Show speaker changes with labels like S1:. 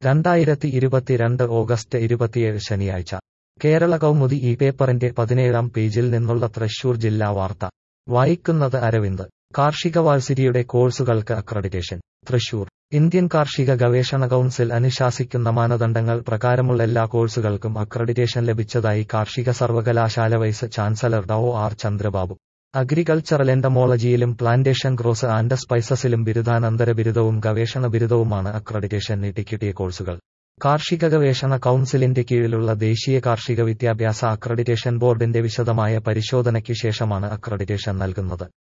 S1: രണ്ടായിരത്തി ഇരുപത്തിരണ്ട് ഓഗസ്റ്റ് ഇരുപത്തിയേഴ് ശനിയാഴ്ച കേരള കൗമുദി ഈ പേപ്പറിന്റെ പതിനേഴാം പേജിൽ നിന്നുള്ള തൃശൂർ ജില്ലാ വാർത്ത വായിക്കുന്നത് അരവിന്ദ് കാർഷിക വാഴ്സിരിയുടെ കോഴ്സുകൾക്ക് അക്രഡിറ്റേഷൻ തൃശൂർ ഇന്ത്യൻ കാർഷിക ഗവേഷണ കൗൺസിൽ അനുശാസിക്കുന്ന മാനദണ്ഡങ്ങൾ പ്രകാരമുള്ള എല്ലാ കോഴ്സുകൾക്കും അക്രഡിറ്റേഷൻ ലഭിച്ചതായി കാർഷിക സർവകലാശാല vice chancellor Dr R Chandrababu agricultural എൻഡമോളജിയിലും പ്ലാന്റേഷൻ ഗ്രോസ് ആൻഡ് സ്പൈസസിലും ബിരുദാനന്തര ബിരുദവും ഗവേഷണ ബിരുദവുമാണ് അക്രഡിറ്റേഷൻ നീട്ടിക്കിട്ടിയ കോഴ്സുകൾ കാർഷിക ഗവേഷണ കൗൺസിലിന്റെ കീഴിലുള്ള ദേശീയ കാർഷിക വിദ്യാഭ്യാസ അക്രഡിറ്റേഷൻ ബോർഡിന്റെ വിശദമായ പരിശോധനയ്ക്ക് ശേഷമാണ് അക്രഡിറ്റേഷൻ നൽകുന്നത്